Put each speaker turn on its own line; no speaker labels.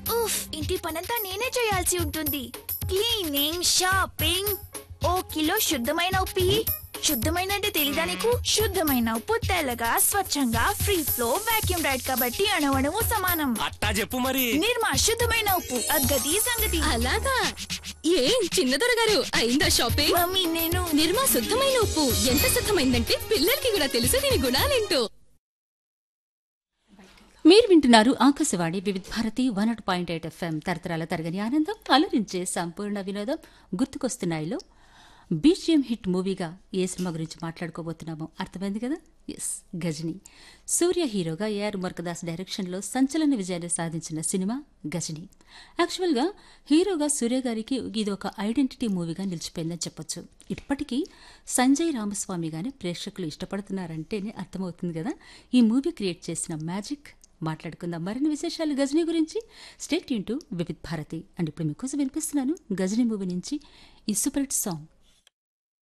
ఉఫ్ ఇంటి పనంతా నేనే చేయాల్సి ఉంటుంది క్లీనింగ్ షాపింగ్ ఓ కిలో శుద్ధమైన ఉప్పు ఇయ్యి. శుద్ధమైన అంటే తెలీదా నీకు శుద్ధమైన ఉప్పు తెల్లగా స్వచ్ఛంగా ఫ్రీ ఫ్లో వాక్యూమ్ రైడ్ కాబట్టి అణవణము సమానం
అట్టా చెప్పు మరి
నిర్మా శుద్ధమైన ఉప్పు అగ్గది సంగతి
అలాగా ఏం చిన్నదొర గారు అయిందా షాపింగ్
మమ్మీ నేను
నిర్మా శుద్ధమైన ఉప్పు ఎంత శుద్ధమైందంటే పిల్లలకి కూడా తెలుసు దీని గుణాలేంటో
మీరు వింటున్నారు Akashvani Vividh Bharati one nought point eight FM తరతరాల తరగని ఆనందం అలరించే సంపూర్ణ వినోదం గుర్తుకొస్తున్నాయిలో బీజిఎం హిట్ మూవీగా ఏ సినిమా గురించి మాట్లాడుకోబోతున్నామో అర్థమైంది కదా ఎస్ గజని సూర్య హీరోగా ఏఆర్ మురకదాస్ డైరెక్షన్లో సంచలన విజయాన్ని సాధించిన సినిమా గజని యాక్చువల్గా హీరోగా సూర్య గారికి ఇది ఒక ఐడెంటిటీ మూవీగా నిలిచిపోయిందని చెప్పొచ్చు ఇప్పటికీ సంజయ్ రామస్వామి గాని ప్రేక్షకులు ఇష్టపడుతున్నారంటేనే అర్థమవుతుంది కదా ఈ మూవీ క్రియేట్ చేసిన మ్యాజిక్ మాట్లాడుకుందాం మరిన్ని విశేషాలు గజనీ గురించి స్టేట్ యూన్ టు వివిధ్ భారతి అండ్ ఇప్పుడు మీకోసం వినిపిస్తున్నాను గజనీ మూవీ నుంచి ఈ సూపర్ హిట్ సాంగ్